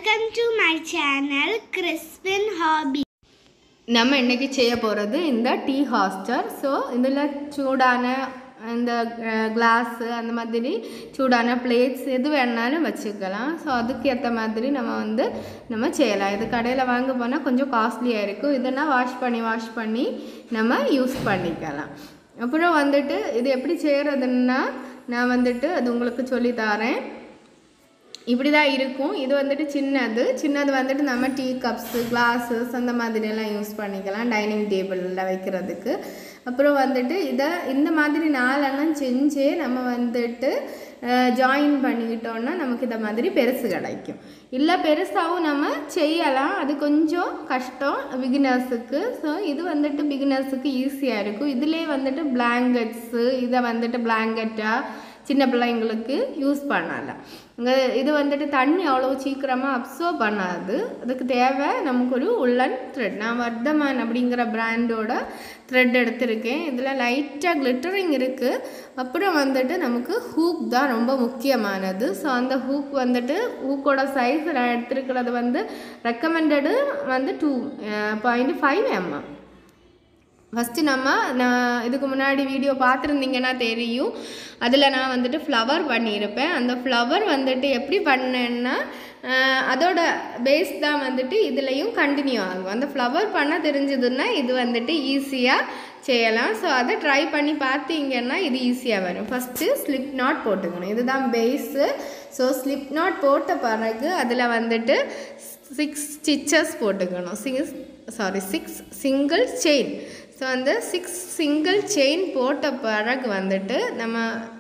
Welcome to my channel Crispin Hobby. நம்ம இன்னைக்கு செய்ய போகிறது இந்த டீ ஹாஸ்டர் ஸோ இதில் சூடான இந்த கிளாஸு அந்த மாதிரி சூடான பிளேட்ஸ் எது வேணாலும் வச்சுக்கலாம் ஸோ அதுக்கு ஏற்ற மாதிரி நம்ம வந்து நம்ம செய்யலாம் இது கடையில் வாங்க போனால் கொஞ்சம் காஸ்ட்லியாக இருக்கும் இதெல்லாம் வாஷ் பண்ணி வாஷ் பண்ணி நம்ம யூஸ் பண்ணிக்கலாம் அப்புறம் வந்துட்டு இது எப்படி செய்கிறதுன்னா நான் வந்துட்டு அது உங்களுக்கு சொல்லித் தரேன் இப்படி தான் இருக்கும் இது வந்துட்டு சின்னது சின்னது வந்துட்டு நம்ம டீ கப்ஸு கிளாஸஸ் அந்த மாதிரி எல்லாம் யூஸ் பண்ணிக்கலாம் டைனிங் டேபிளில் வைக்கிறதுக்கு அப்புறம் வந்துட்டு இதை இந்த மாதிரி நாலெண்ணம் செஞ்சு நம்ம வந்துட்டு ஜாயின் பண்ணிக்கிட்டோன்னா நமக்கு இந்த மாதிரி பெருசு கிடைக்கும் இல்லை பெருசாகவும் நம்ம செய்யலாம் அது கொஞ்சம் கஷ்டம் பிகினர்ஸுக்கு ஸோ இது வந்துட்டு பிகினர்ஸுக்கு ஈஸியாக இருக்கும் இதுலேயே வந்துட்டு பிளாங்கெட்ஸு இதை வந்துட்டு பிளாங்கெட்டாக சின்ன பிள்ளைங்களுக்கு யூஸ் பண்ணலாம் இங்கே இது வந்துட்டு தண்ணி அவ்வளோ சீக்கிரமாக அப்சர்வ் பண்ணாது அதுக்கு தேவை நமக்கு ஒரு உள்ளன் த்ரெட் நான் வர்தமான் அப்படிங்கிற பிராண்டோட த்ரெட் எடுத்திருக்கேன் இதில் லைட்டாக கிளிட்டரிங் இருக்குது அப்புறம் வந்துட்டு நமக்கு ஹூக் தான் ரொம்ப முக்கியமானது ஸோ அந்த ஹூக் வந்துட்டு ஹூக்கோட சைஸ் நான் எடுத்திருக்கிறது வந்து ரெக்கமெண்டடு வந்து two point five mm first நம்ம நான் இதுக்கு முன்னாடி வீடியோ பார்த்துருந்தீங்கன்னா தெரியும் அதில் நான் வந்துட்டு ஃப்ளவர் பண்ணியிருப்பேன் அந்த ஃப்ளவர் வந்துட்டு எப்படி பண்ணேன்னா அதோட பேஸ் தான் வந்துட்டு இதுலேயும் கண்டினியூ ஆகும் அந்த ஃப்ளவர் பண்ண தெரிஞ்சதுன்னா இது வந்துட்டு ஈஸியாக செய்யலாம் ஸோ அதை ட்ரை பண்ணி பார்த்தீங்கன்னா இது ஈஸியாக வரும் ஃபஸ்ட்டு ஸ்லிப் நாட் போட்டுக்கணும் இதுதான் பேஸு ஸோ ஸ்லிப் நாட் போட்ட பிறகு அதில் வந்துட்டு சிக்ஸ் ஸ்டிச்சஸ் போட்டுக்கணும் six sorry six single chain so அந்த சிக்ஸ் சிங்கிள் செயின் போட்ட பிறகு வந்துட்டு நம்ம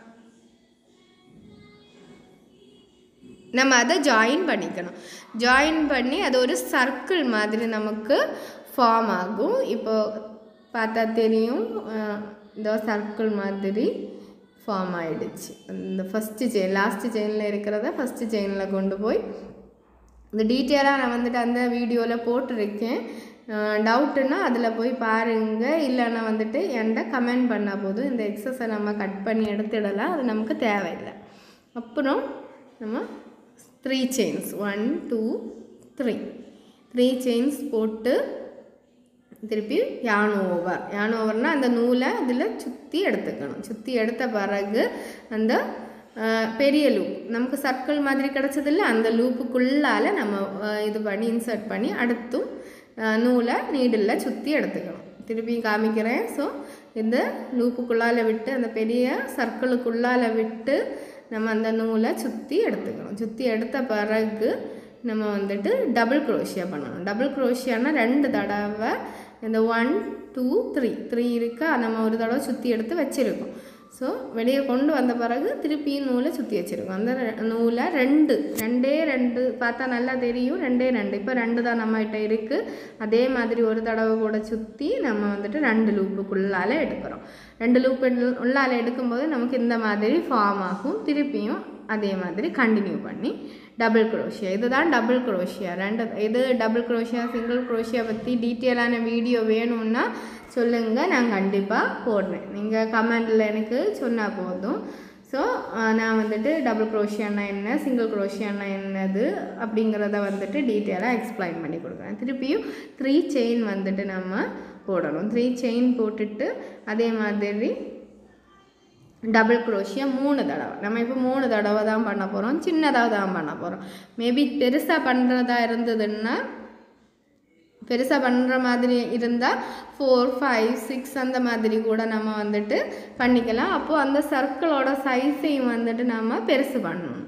நம்ம அதை ஜாயின் பண்ணிக்கணும் ஜாயின் பண்ணி அது ஒரு சர்க்கிள் மாதிரி நமக்கு ஃபார்ம் ஆகும் இப்போ பார்த்தா தெரியும் இந்த சர்க்கிள் மாதிரி ஃபார்ம் ஆயிடுச்சு இந்த ஃபஸ்ட்டு செயின் லாஸ்ட்டு செயினில் இருக்கிறத ஃபஸ்ட்டு செயினில் கொண்டு போய் இந்த டீட்டெயிலாக நான் வந்துட்டு அந்த வீடியோவில் போட்டிருக்கேன் டவுட்டுன்னா அதில் போய் பாருங்கள் இல்லைன்னா வந்துட்டு என்கிட்ட கமெண்ட் பண்ணால் போதும் இந்த எக்ஸஸை நம்ம கட் பண்ணி எடுத்துடலாம் அது நமக்கு தேவையில்லை அப்புறம் நம்ம three chains one two three three chains போட்டு திருப்பி யான் ஓவர் யான் ஓவர்னால் அந்த நூலை அதில் சுற்றி எடுத்துக்கணும் சுற்றி எடுத்த பிறகு அந்த பெரிய லூப் நமக்கு சர்க்கிள் மாதிரி கிடச்சதில்ல அந்த லூப்புக்குள்ளால் நம்ம இது பண்ணி இன்சர்ட் பண்ணி அடுத்தும் நூலை நீடில் சுற்றி எடுத்துக்கணும் திருப்பி காமிக்கிறேன் ஸோ இந்த லூப்புக்குள்ளால் விட்டு அந்த பெரிய சர்க்கிளுக்குள்ளால் விட்டு நம்ம அந்த நூலை சுற்றி எடுத்துக்கணும் சுற்றி எடுத்த பிறகு நம்ம வந்துட்டு டபுள் குரோஷியா பண்ணணும் டபுள் குரோஷியானா ரெண்டு தடவை இந்த ஒன் டூ த்ரீ த்ரீ இருக்கா நம்ம ஒரு தடவை சுற்றி எடுத்து வச்சுருக்கோம் ஸோ வெளியே கொண்டு வந்த பிறகு திருப்பியும் நூலை சுற்றி வச்சுருக்கோம் அந்த நூலை ரெண்டு ரெண்டே ரெண்டு பார்த்தா நல்லா தெரியும் ரெண்டே ரெண்டு இப்போ ரெண்டு தான் நம்மகிட்ட இருக்குது அதே மாதிரி ஒரு தடவை கூட சுற்றி நம்ம வந்துட்டு ரெண்டு லூப்புக்குள்ளால் எடுக்கிறோம் ரெண்டு லூப்பு உள்ளால் எடுக்கும்போது நமக்கு இந்த மாதிரி ஃபார்ம் ஆகும் திருப்பியும் அதே மாதிரி கண்டினியூ பண்ணி டபுள் குரோஷியா இதுதான் டபுள் குரோஷியா ரெண்டு இது டபுள் குரோஷியா சிங்கிள் குரோஷியா பற்றி டீட்டெயிலான வீடியோ வேணும்னா சொல்லுங்கள் நான் கண்டிப்பாக போடுறேன் நீங்கள் கமெண்டில் எனக்கு சொன்னால் போதும் ஸோ நான் வந்துட்டு டபுள் குரோஷியானா என்ன சிங்கிள் குரோஷியானா என்னது அப்படிங்கிறத வந்துட்டு டீட்டெயிலாக எக்ஸ்பிளைன் பண்ணி கொடுக்குறேன் திருப்பியும் த்ரீ செயின் வந்துட்டு நம்ம போடணும் த்ரீ செயின் போட்டுட்டு அதே மாதிரி டபுள் குரோஷியா மூணு தடவை நம்ம இப்போ மூணு தடவை தான் பண்ண போகிறோம் சின்னதாக தான் பண்ண போகிறோம் மேபி பெருசாக பண்ணுறதா இருந்ததுன்னா பெருசாக பண்ணுற மாதிரி இருந்தால் ஃபோர் ஃபைவ் சிக்ஸ் அந்த மாதிரி கூட நம்ம வந்துட்டு பண்ணிக்கலாம் அப்போது அந்த சர்க்கிளோட சைஸையும் வந்துட்டு நம்ம பெருசு பண்ணணும்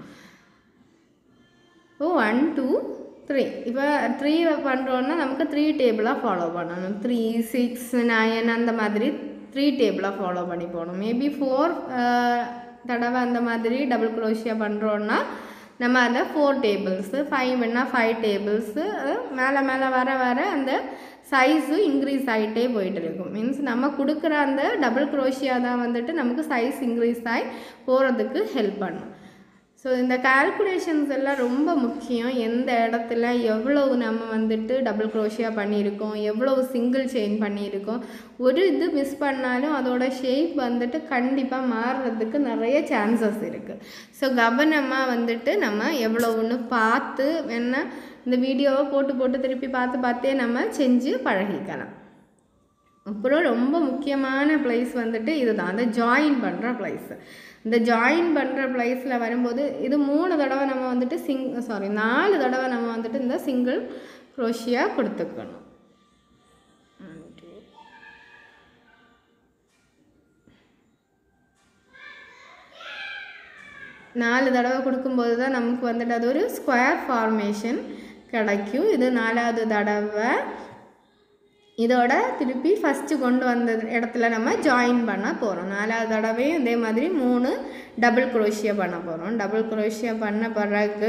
ஓ ஒன் டூ த்ரீ இப்போ த்ரீ பண்ணுறோன்னா நமக்கு த்ரீ டேபிளாக ஃபாலோ பண்ணணும் த்ரீ சிக்ஸ் நயன் அந்த மாதிரி த்ரீ டேபிளாக ஃபாலோ பண்ணி போகணும் மேபி ஃபோர் தடவை அந்த மாதிரி டபுள் குரோஷியா பண்ணுறோன்னா நம்ம அதில் ஃபோர் டேபிள்ஸு ஃபைவ்னா ஃபைவ் டேபிள்ஸு மேலே மேலே வர வர அந்த சைஸு இன்க்ரீஸ் ஆகிட்டே போயிட்டு இருக்கும் மீன்ஸ் நம்ம கொடுக்குற அந்த டபுள் குரோஷியா தான் வந்துட்டு நமக்கு சைஸ் இன்க்ரீஸ் ஆகி போகிறதுக்கு ஹெல்ப் பண்ணும் ஸோ ஸோ இந்த கால்குலேஷன்ஸ் எல்லாம் ரொம்ப முக்கியம் எந்த இடத்துல எவ்வளவு நம்ம வந்துட்டு டபுள் க்ரோஷியா பண்ணியிருக்கோம் எவ்வளவு சிங்கிள் செயின் பண்ணியிருக்கோம் ஒரு இது மிஸ் பண்ணாலும் அதோட ஷேப் வந்துட்டு கண்டிப்பாக மாறுறதுக்கு நிறைய சான்சஸ் இருக்குது ஸோ கவனமாக வந்துட்டு நம்ம எவ்வளோன்னு பார்த்து வேணா இந்த வீடியோவை போட்டு போட்டு திருப்பி பார்த்து பார்த்தே நம்ம செஞ்சு பழகிக்கலாம் அப்புறம் ரொம்ப முக்கியமான பிளேஸ் வந்துட்டு இதுதான் அந்த ஜாயின் பண்ணுற பிளேஸ் இந்த ஜாயின் பண்ணுற பிளேஸில் வரும்போது இது மூணு தடவை நம்ம வந்துட்டு சிங் சாரி நாலு தடவை நம்ம வந்துட்டு இந்த சிங்கிள் க்ரோஷியா கொடுத்துக்கணும் நாலு தடவை கொடுக்கும்போது தான் நமக்கு வந்துட்டு அது ஒரு ஸ்கொயர் ஃபார்மேஷன் கிடைக்கும் இது நாலாவது தடவை இதோட திருப்பி ஃபஸ்ட்டு கொண்டு வந்த இடத்துல நம்ம ஜாயின் பண்ண போகிறோம் நாலாவது தடவையும் இதே மாதிரி மூணு டபுள் குரோஷியா பண்ண போகிறோம் டபுள் குரோஷியா பண்ண பிறகு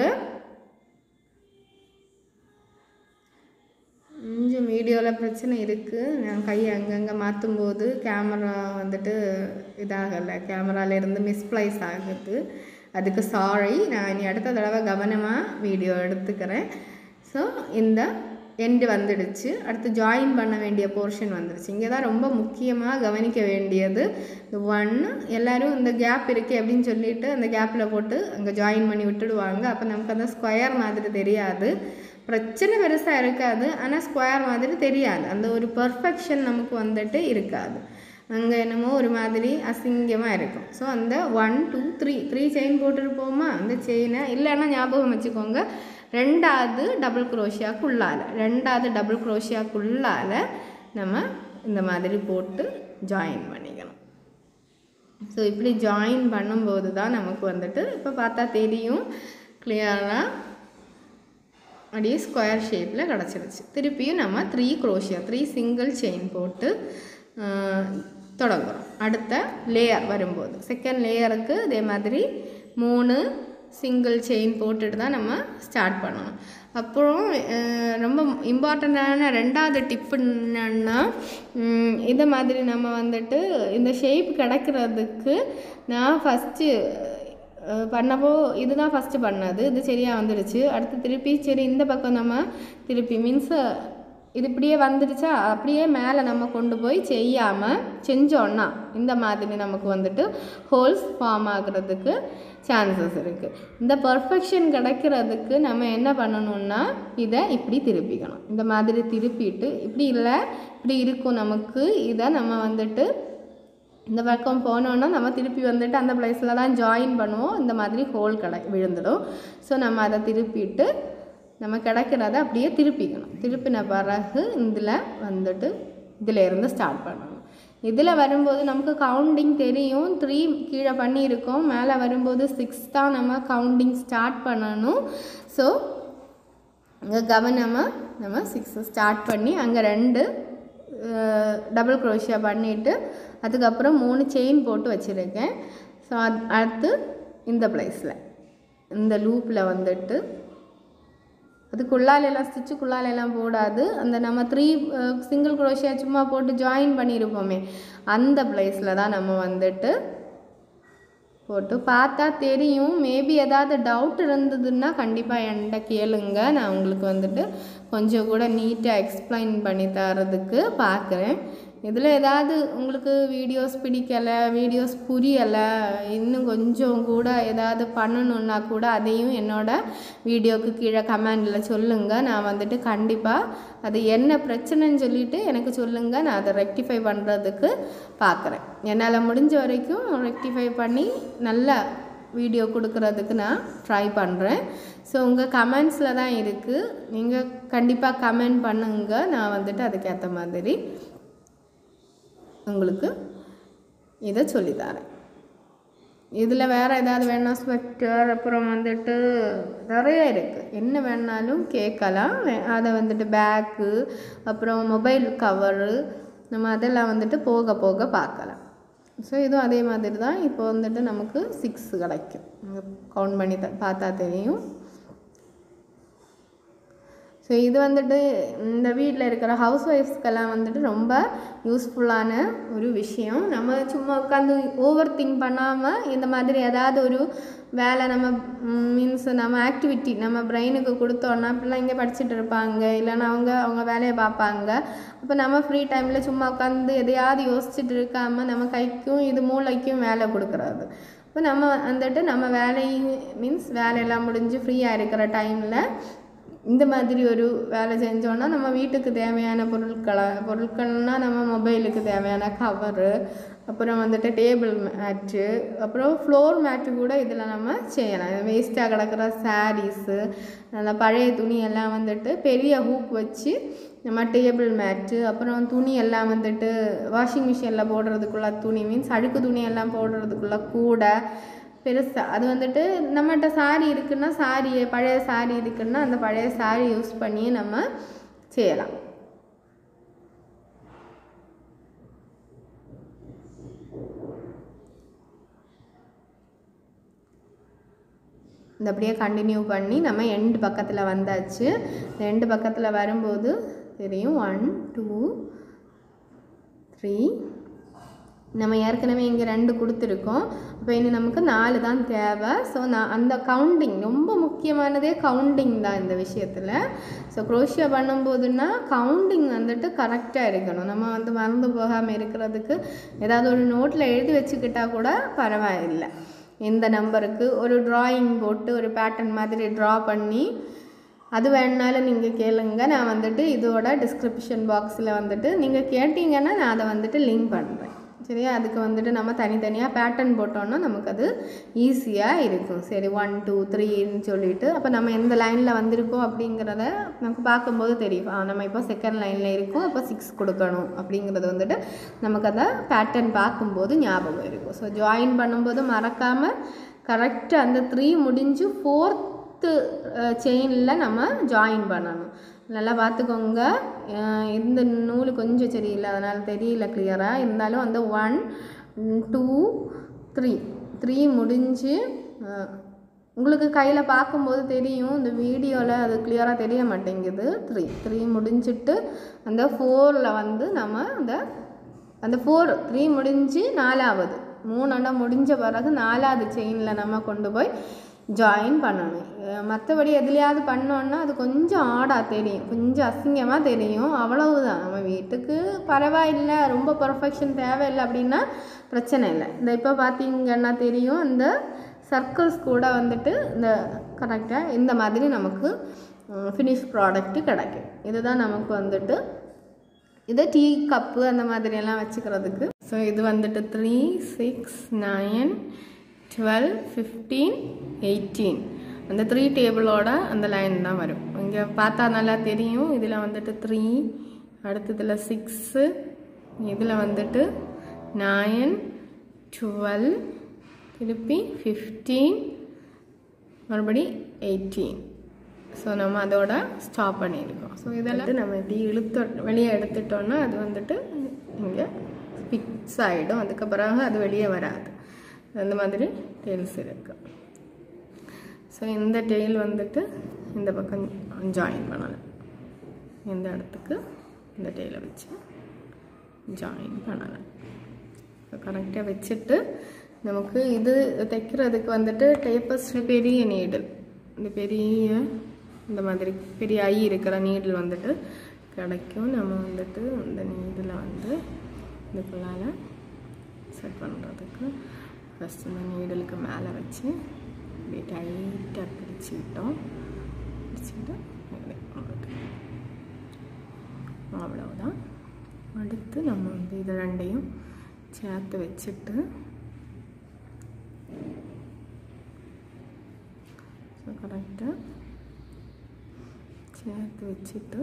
கொஞ்சம் வீடியோவில் பிரச்சனை இருக்குது நான் கையை அங்கங்கே மாற்றும் போது கேமரா வந்துட்டு இதாகலை கேமராலேருந்து மிஸ்ப்ளைஸ் ஆகுது அதுக்கு சாரி நான் இனி அடுத்த தடவை கவனமாக வீடியோ எடுத்துக்கிறேன் ஸோ இந்த எண்டு வந்துடுச்சு அடுத்து ஜாயின் பண்ண வேண்டிய போர்ஷன் வந்துடுச்சு இங்கே தான் ரொம்ப முக்கியமாக கவனிக்க வேண்டியது இந்த ஒன்று எல்லோரும் இந்த கேப் இருக்குது அப்படின்னு சொல்லிட்டு அந்த கேப்பில் போட்டு அங்கே ஜாயின் பண்ணி விட்டுடுவாங்க அப்போ நமக்கு அந்த ஸ்கொயர் மாதிரி தெரியாது பிரச்சனை பெருசாக இருக்காது ஆனால் ஸ்கொயர் மாதிரி தெரியாது அந்த ஒரு பர்ஃபெக்ஷன் நமக்கு வந்துட்டு இருக்காது அங்கே என்னமோ ஒரு மாதிரி அசிங்கமாக இருக்கும் ஸோ அந்த one two three three chain போட்டுருப்போமா அந்த செயினை இல்லைன்னா ஞாபகம் வச்சுக்கோங்க ரெண்டாவது டபுள் குரோஷியாக்குள்ளால் ரெண்டாவது டபுள் குரோஷியாக்குள்ளால் நம்ம இந்த மாதிரி போட்டு ஜாயின் பண்ணிக்கணும் ஸோ இப்படி ஜாயின் பண்ணும்போது தான் நமக்கு வந்துட்டு இப்போ பார்த்தா தெரியும் கிளியராக அப்படியே ஸ்கொயர் ஷேப்பில் கிடச்சிருச்சு திருப்பியும் நம்ம த்ரீ குரோஷியா த்ரீ சிங்கிள் செயின் போட்டு தொடங்குறோம் அடுத்த லேயர் வரும்போது செகண்ட் லேயருக்கு இதே மாதிரி மூணு சிங்கிள் செயின் போட்டுட்டு தான் நம்ம ஸ்டார்ட் பண்ணணும் அப்புறம் ரொம்ப இம்பார்ட்டண்ட்டான ரெண்டாவது டிப்பு என்னன்னா இதை மாதிரி நம்ம வந்துட்டு இந்த ஷேப் கிடைக்கிறதுக்கு நான் ஃபஸ்ட்டு பண்ணப்போ இதுதான் ஃபஸ்ட்டு பண்ணது இது சரியாக வந்துடுச்சு அடுத்து திருப்பி சரி இந்த பக்கம் நம்ம திருப்பி மீன்ஸ் இது இப்படியே வந்துடுச்சா அப்படியே மேலே நம்ம கொண்டு போய் செய்யாமல் செஞ்சோன்னா இந்த மாதிரி நமக்கு வந்துட்டு ஹோல்ஸ் ஃபார்ம் ஆகுறதுக்கு சான்சஸ் இருக்குது இந்த பர்ஃபெக்ஷன் கிடைக்கிறதுக்கு நம்ம என்ன பண்ணணும்னா இதை இப்படி திருப்பிக்கணும் இந்த மாதிரி திருப்பிட்டு இப்படி இல்லை இப்படி இருக்கும் நமக்கு இதை நம்ம வந்துட்டு இந்த பக்கம் போனோன்னா நம்ம திருப்பி வந்துட்டு அந்த பிளேஸில் தான் ஜாயின் பண்ணுவோம் இந்த மாதிரி ஹோல் கடை விழுந்துடும் ஸோ நம்ம அதை திருப்பிட்டு நம்ம கிடைக்கிறத அப்படியே திருப்பிக்கணும் திருப்பின பிறகு இதில் வந்துட்டு இதில் இருந்து ஸ்டார்ட் பண்ணணும் இதில் வரும்போது நமக்கு கவுண்டிங் தெரியும் த்ரீ கீழே பண்ணியிருக்கோம் மேலே வரும்போது சிக்ஸ் தான் நம்ம கவுண்டிங் ஸ்டார்ட் பண்ணணும் ஸோ இங்கே கவனமாக நம்ம சிக்ஸ் ஸ்டார்ட் பண்ணி அங்கே ரெண்டு டபுள் க்ரோஷியா பண்ணிவிட்டு அதுக்கப்புறம் மூணு செயின் போட்டு வச்சுருக்கேன் ஸோ அது அடுத்து இந்த ப்ளேஸில் இந்த லூப்பில் வந்துட்டு அதுக்குள்ளாலெல்லாம் ஸ்டிச்சுக்குள்ளாலெல்லாம் போடாது அந்த நம்ம த்ரீ சிங்கிள் க்ரோஷியா சும்மா போட்டு ஜாயின் பண்ணியிருப்போமே அந்த ப்ளேஸில் தான் நம்ம வந்துட்டு போட்டு பார்த்தா தெரியும் மேபி ஏதாவது டவுட் இருந்ததுன்னா கண்டிப்பாக என்கிட்ட கேளுங்க நான் உங்களுக்கு வந்துட்டு கொஞ்சம் கூட நீட்டாக எக்ஸ்பிளைன் பண்ணி தரதுக்கு பார்க்குறேன் இதில் ஏதாவது உங்களுக்கு வீடியோஸ் பிடிக்கலை வீடியோஸ் புரியலை இன்னும் கொஞ்சம் கூட ஏதாவது பண்ணணுன்னா கூட அதையும் என்னோட வீடியோக்கு கீழே கமெண்டில் சொல்லுங்கள் நான் வந்துட்டு கண்டிப்பாக அது என்ன பிரச்சனைன்னு சொல்லிட்டு எனக்கு சொல்லுங்கள் நான் அதை ரெக்டிஃபை பண்ணுறதுக்கு பார்க்குறேன் என்னால் முடிஞ்ச வரைக்கும் ரெக்டிஃபை பண்ணி நல்ல வீடியோ கொடுக்கறதுக்கு நான் ட்ரை பண்ணுறேன் ஸோ உங்கள் கமெண்ட்ஸில் தான் இருக்குது நீங்கள் கண்டிப்பாக கமெண்ட் பண்ணுங்க நான் வந்துட்டு அதுக்கேற்ற மாதிரி உங்களுக்கு இதை சொல்லித்தரேன் இதில் வேறு ஏதாவது வேணா ஸ்வெட்டர் அப்புறம் வந்துட்டு நிறைய இருக்குது என்ன வேணாலும் கேட்கலாம் வே- அதை வந்துட்டு பேக்கு அப்புறம் மொபைல் கவரு நம்ம அதெல்லாம் வந்துட்டு போக போக பார்க்கலாம் ஸோ இதுவும் அதே மாதிரி தான் இப்போ வந்துட்டு நமக்கு சிக்ஸ் கிடைக்கும் கவுண்ட் பண்ணி த பார்த்தா தெரியும் ஸோ இது வந்துட்டு இந்த வீட்டில் இருக்கிற ஹவுஸ் ஒய்ஃப்ஸ்க்கெல்லாம் வந்துட்டு ரொம்ப யூஸ்ஃபுல்லான ஒரு விஷயம் நம்ம சும்மா உட்காந்து ஓவர் திங்க் பண்ணாமல் இந்த மாதிரி ஏதாவது ஒரு வேலை நம்ம மீன்ஸ் நம்ம ஆக்டிவிட்டி நம்ம பிரெயினுக்கு கொடுத்தோன்னா பிள்ளைங்க படிச்சுட்டு இருப்பாங்க இல்லைன்னா அவங்க அவங்க வேலையை பார்ப்பாங்க அப்போ நம்ம ஃப்ரீ டைமில் சும்மா உட்காந்து எதையாவது யோசிச்சுட்டு இருக்காம நம்ம கைக்கும் இது மூளைக்கும் வேலை கொடுக்குறது இப்போ நம்ம வந்துட்டு நம்ம வேலை மீன்ஸ் வேலையெல்லாம் முடிஞ்சு ஃப்ரீயாக இருக்கிற டைமில் இந்த மாதிரி ஒரு வேலை செஞ்சோன்னா நம்ம வீட்டுக்கு தேவையான பொருட்களை பொருட்கள்னால் நம்ம மொபைலுக்கு தேவையான கவரு அப்புறம் வந்துட்டு டேபிள் மேட்டு அப்புறம் ஃப்ளோர் மேட்டு கூட இதில் நம்ம செய்யலாம் வேஸ்ட்டாக கிடக்கிற சாரீஸு அந்த பழைய துணி எல்லாம் வந்துட்டு பெரிய ஹூக் வச்சு நம்ம டேபிள் மேட்டு அப்புறம் துணி எல்லாம் வந்துட்டு வாஷிங் மிஷினில் போடுறதுக்குள்ள துணி மீன்ஸ் அழுக்கு துணி எல்லாம் போடுறதுக்குள்ள கூடை பெருசாக அது வந்துட்டு நம்மகிட்ட சாரி இருக்குன்னா சாரியை பழைய சாரி இருக்குன்னா அந்த பழைய சாரி யூஸ் பண்ணி நம்ம செய்யலாம் இந்த அப்படியே கண்டினியூ பண்ணி நம்ம எண்டு பக்கத்தில் வந்தாச்சு எண்டு பக்கத்தில் வரும்போது தெரியும் ஒன் டூ த்ரீ நம்ம ஏற்கனவே இங்கே ரெண்டு கொடுத்துருக்கோம் அப்போ இனி நமக்கு நாலு தான் தேவை ஸோ நான் அந்த கவுண்டிங் ரொம்ப முக்கியமானதே கவுண்டிங் தான் இந்த விஷயத்தில் ஸோ குரோஷியா பண்ணும்போதுன்னா கவுண்டிங் வந்துட்டு கரெக்டாக இருக்கணும் நம்ம வந்து மறந்து போகாமல் இருக்கிறதுக்கு ஏதாவது ஒரு நோட்டில் எழுதி வச்சுக்கிட்டா கூட பரவாயில்லை எந்த நம்பருக்கு ஒரு ட்ராயிங் போட்டு ஒரு பேட்டர்ன் மாதிரி ட்ரா பண்ணி அது வேணுனாலும் நீங்கள் கேளுங்க நான் வந்துட்டு இதோட டிஸ்கிரிப்ஷன் பாக்ஸில் வந்துட்டு நீங்கள் கேட்டிங்கன்னா நான் அதை வந்துட்டு லிங்க் பண்ணுறேன் சரியா அதுக்கு வந்துட்டு நம்ம தனித்தனியாக பேட்டர்ன் போட்டோன்னா நமக்கு அது ஈஸியாக இருக்கும் சரி ஒன் டூ த்ரீன்னு சொல்லிட்டு அப்போ நம்ம எந்த லைனில் வந்திருக்கோம் அப்படிங்கிறத நமக்கு பார்க்கும்போது தெரியும் ஆ, நம்ம இப்போ செகண்ட் லைனில் இருக்கோம் அப்போ சிக்ஸ் கொடுக்கணும் அப்படிங்கிறது வந்துட்டு நமக்கு அந்த பேட்டர்ன் பார்க்கும்போது ஞாபகம் இருக்கும் ஸோ ஜாயின் பண்ணும்போது மறக்காமல் கரெக்டாக அந்த த்ரீ முடிஞ்சு ஃபோர்த்து செயினில் நம்ம ஜாயின் பண்ணணும் நல்லா பார்த்துக்கோங்க அஹ் இந்த நூல் கொஞ்சம் சரியில்லை அதனால் தெரியல கிளியராக இருந்தாலும் அந்த ஒன் டூ த்ரீ த்ரீ முடிஞ்சு அஹ், உங்களுக்கு கையில் பார்க்கும்போது தெரியும் இந்த வீடியோவில் அது கிளியராக தெரிய மாட்டேங்குது த்ரீ த்ரீ முடிஞ்சிட்டு அந்த ஃபோரில் வந்து நம்ம அந்த அந்த ஃபோர் த்ரீ முடிஞ்சு நாலாவது மூணெண்ணம் முடிஞ்ச பிறகு நாலாவது செயினில் நம்ம கொண்டு போய் ஜாயின் பண்ணணும் அஹ் மற்றபடி எதுலையாவது பண்ணோன்னா அது கொஞ்சம் ஆடாக தெரியும் கொஞ்சம் அசிங்கமாக தெரியும் அவ்வளவுதான் நம்ம வீட்டுக்கு பரவாயில்லை ரொம்ப பர்ஃபெக்ஷன் தேவையில்லை அப்படின்னா பிரச்சனை இல்லை இந்த இப்போ பார்த்தீங்கன்னா தெரியும் இந்த சர்க்கிள்ஸ் கூட வந்துட்டு இந்த கரெக்டாக இந்த மாதிரி நமக்கு ஃபினிஷ் ப்ராடக்ட்டு கிடைக்கும் இதுதான் நமக்கு வந்துட்டு இது டீ கப்பு அந்த மாதிரியெல்லாம் வச்சுக்கிறதுக்கு ஸோ இது வந்துட்டு three six nine twelve fifteen eighteen அந்த த்ரீ டேபிளோட அந்த லைன் தான் வரும் இங்கே பார்த்தா நல்லா தெரியும் இதில் வந்துட்டு த்ரீ அடுத்ததில் சிக்ஸு இதில் வந்துட்டு நைன் டுவெல் திருப்பி ஃபிஃப்டீன் மறுபடி எயிட்டீன் ஸோ நம்ம அதோட ஸ்டாப் பண்ணியிருக்கோம் ஸோ இதெல்லாம் நம்ம இப்படி இழுத்து வெளியே எடுத்துட்டோம்னா அது வந்துட்டு இங்கே ஃபிக்ஸ் ஆகிடும் அதுக்கு பிறகு அது வெளியே வராது அந்த மாதிரி டெயில்ஸ் இருக்கு ஸோ இந்த டெயில் வந்துட்டு இந்த பக்கம் ஜாயின் பண்ணலாம் இந்த இடத்துக்கு இந்த டெயிலை வச்சு ஜாயின் பண்ணலாம் கரெக்டாக வச்சுட்டு நமக்கு இது தைக்கிறதுக்கு வந்துட்டு டேப்பஸ்ட்ரி பெரிய நீடில் இந்த பெரிய இந்த மாதிரி பெரிய ஐ இருக்கிற நீடில் வந்துட்டு கிடைக்கும் நம்ம வந்துட்டு இந்த நீடில் வந்து இதுக்குள்ளால செட் பண்ணுறதுக்கு ஃபஸ்ட் இந்த நீடலுக்கு மேலே வச்சு இப்படி டைட்டாக பிடிச்சிக்கிட்டோம் பிடிச்சிக்கிட்டு இப்படி அங்கிட்டு. அவ்வளவுதான் அடுத்து நம்ம வந்து இது ரெண்டையும் சேர்த்து வச்சுட்டு ஸோ கரெக்டாக சேர்த்து வச்சுட்டு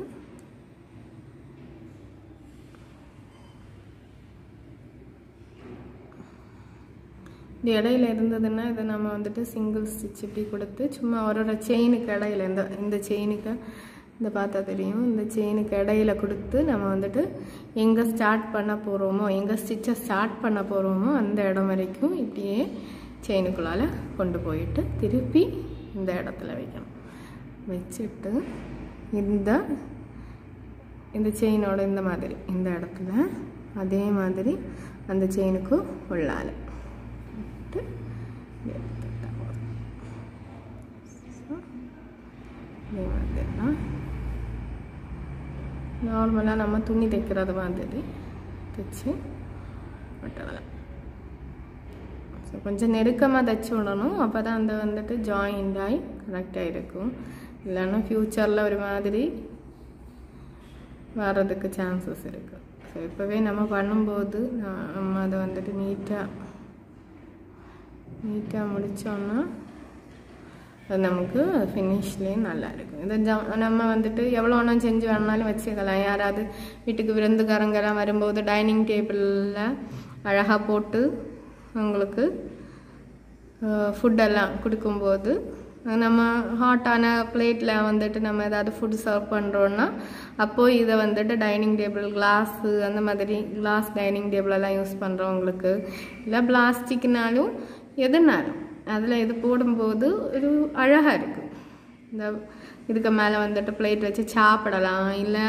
இது இடையில இருந்ததுன்னா இதை நம்ம வந்துட்டு சிங்கிள் ஸ்டிச் இப்படி கொடுத்து சும்மா ஒரு ஒரு செயினுக்கு இடையில இந்த இந்த செயினுக்கு இந்த பார்த்தா தெரியும் இந்த செயினுக்கு இடையில கொடுத்து நம்ம வந்துட்டு எங்கே ஸ்டார்ட் பண்ண போகிறோமோ எங்கே ஸ்டிச்சை ஸ்டார்ட் பண்ண போகிறோமோ அந்த இடம் வரைக்கும் இப்படியே செயினுக்குள்ளால கொண்டு போயிட்டு திருப்பி இந்த இடத்துல வைக்கணும் வச்சுட்டு இந்த இந்த செயினோட இந்த மாதிரி இந்த இடத்துல அதே மாதிரி அந்த செயினுக்கு உள்ளால விட்டு எடுத்துட்டா போதும். இதே மாதிரி தான் நார்மலாக நம்ம துணி தைக்கிறது மாதிரி தைச்சு விட்டுடலாம் ஸோ கொஞ்சம் நெருக்கமாக தைச்சி விடணும் அப்போ தான் அந்த வந்துட்டு ஜாயிண்ட் ஆகி கரெக்டாக இருக்கும் இல்லைன்னா ஃப்யூச்சரில் ஒரு மாதிரி வர்றதுக்கு சான்சஸ் இருக்குது ஸோ இப்போவே நம்ம பண்ணும்போது நான் நம்ம அதை வந்துட்டு நீட்டாக நீட்டாக முடித்தோன்னா அது நமக்கு ஃபினிஷ்லேயே நல்லா இருக்கும் இதை ஜ நம்ம வந்துட்டு எவ்வளோ ஒன்றும் செஞ்சு வேணாலும் வச்சுக்கலாம் யாராவது வீட்டுக்கு விருந்துக்காரங்கெல்லாம் வரும்போது டைனிங் டேபிளில் அழகாக போட்டு அவங்களுக்கு ஃபுட்டெல்லாம் கொடுக்கும்போது நம்ம ஹாட்டான பிளேட்டில் வந்துட்டு நம்ம ஏதாவது ஃபுட் சர்வ் பண்ணுறோன்னா அப்போது இதை வந்துட்டு டைனிங் டேபிள் கிளாஸு அந்த மாதிரி கிளாஸ் டைனிங் டேபிளெல்லாம் யூஸ் பண்ணுறவங்களுக்கு இல்லை பிளாஸ்டிக்னாலும் எதுனாலும் அதில் இது போடும்போது ஒரு அழகாக இருக்கும் இந்த இதுக்கு மேலே வந்துட்டு பிளேட் வச்சு சாப்பிடலாம் இல்லை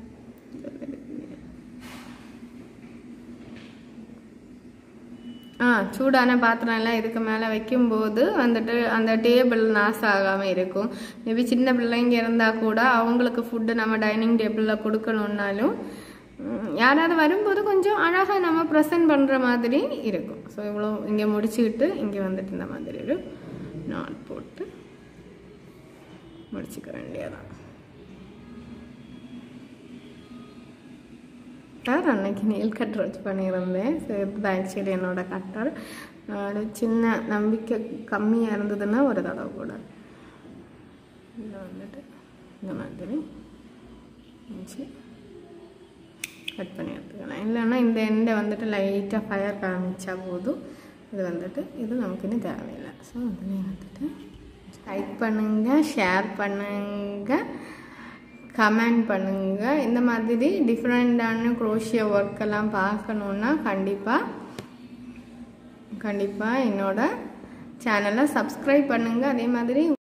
ஆ சூடான பாத்திரம் எல்லாம் இதுக்கு மேலே வைக்கும்போது வந்துட்டு அந்த டேபிள் நாசம் ஆகாமல் இருக்கும் மேபி சின்ன பிள்ளைங்க இருந்தால் கூட அவங்களுக்கு ஃபுட்டு நம்ம டைனிங் டேபிளில் கொடுக்கணுன்னாலும் ம், யாராவது வரும்போது கொஞ்சம் அழகாக நம்ம ப்ரெசென்ட் பண்ணுற மாதிரி இருக்கும் ஸோ இவ்வளோ இங்கே முடிச்சுக்கிட்டு இங்கே வந்துட்டு இந்த மாதிரி ஒரு நாட் போட்டு முடிச்சுக்க வேண்டியதான் கட்டர் அன்னைக்கு நெயில் கட்டர் வச்சு பண்ணியிருந்தேன் ஸோ இதுதான் ஆக்சுவலி என்னோட கட்டர் ஒரு சின்ன நம்பிக்கை கம்மியாக இருந்ததுன்னா ஒரு தடவை கூட இதில் வந்துட்டு இந்த மாதிரி வச்சு கட் பண்ணி எடுத்துக்கலாம் இல்லைன்னா இந்த எண்டை வந்துட்டு லைட்டாக ஃபயர் காமிச்சா போதும் இது வந்துட்டு இது நமக்கு இன்னும் தேவையில்லை ஸோ அதுலேயும் வந்துட்டு லைக் பண்ணுங்கள் ஷேர் பண்ணுங்கள் கமெண்ட் பண்ணுங்கள் இந்த மாதிரி டிஃப்ரெண்ட்டான குரோஷிய ஒர்க்கெல்லாம் பார்க்கணுன்னா கண்டிப்பாக கண்டிப்பாக என்னோட சேனலை சப்ஸ்கிரைப் பண்ணுங்கள் அதே மாதிரி